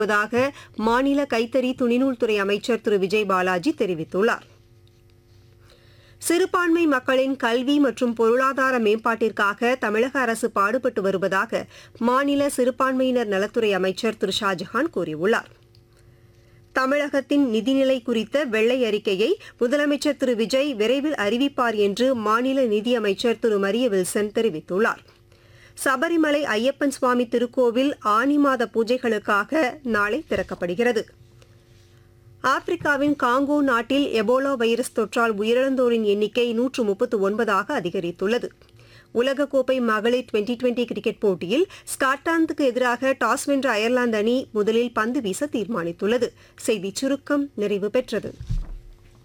வருவதாக மாநில கைத்தறி துணிநூல்துறை அமைச்சர் திரு விஜய் பாலாஜி தெரிவித்துள்ளார் சிறுபான்மை மக்களின் கல்வி மற்றும் பொருளாதார மேம்பாட்டிற்காக தமிழக அரசு பாடுபட்டு வருவதாக மாநில சிறுபான்மையினர் நலத்துறை அமைச்சர் திரு ஷாஜஹான் கூறியுள்ளார் தமிழகத்தின் நிதிநிலை குறித்த வெள்ளை அறிக்கையை முதலமைச்சர் திரு விஜய் விரைவில் அறிவிப்பார் என்று மாநில நிதியமைச்சர் திரு மரிய வில்சன் தெரிவித்துள்ளார் சபரிமலை ஐயப்பன் சுவாமி திருக்கோவில் ஆனி மாத பூஜைகளுக்காக நாளை திறக்கப்படுகிறது ஆப்பிரிக்காவின் காங்கோ நாட்டில் எபோலா வைரஸ் தொற்றால் உயிரிழந்தோரின் எண்ணிக்கை நூற்று முப்பத்து ஒன்பதாக அதிகரித்துள்ளது உலகக்கோப்பை மகளிர் டுவெண்டி டுவெண்டி கிரிக்கெட் போட்டியில் ஸ்காட்லாந்துக்கு எதிராக டாஸ் வென்ற அயர்லாந்து அணி முதலில் பந்து வீச தீர்மானித்துள்ளது செய்திச் சுருக்கம் நிறைவு பெற்றது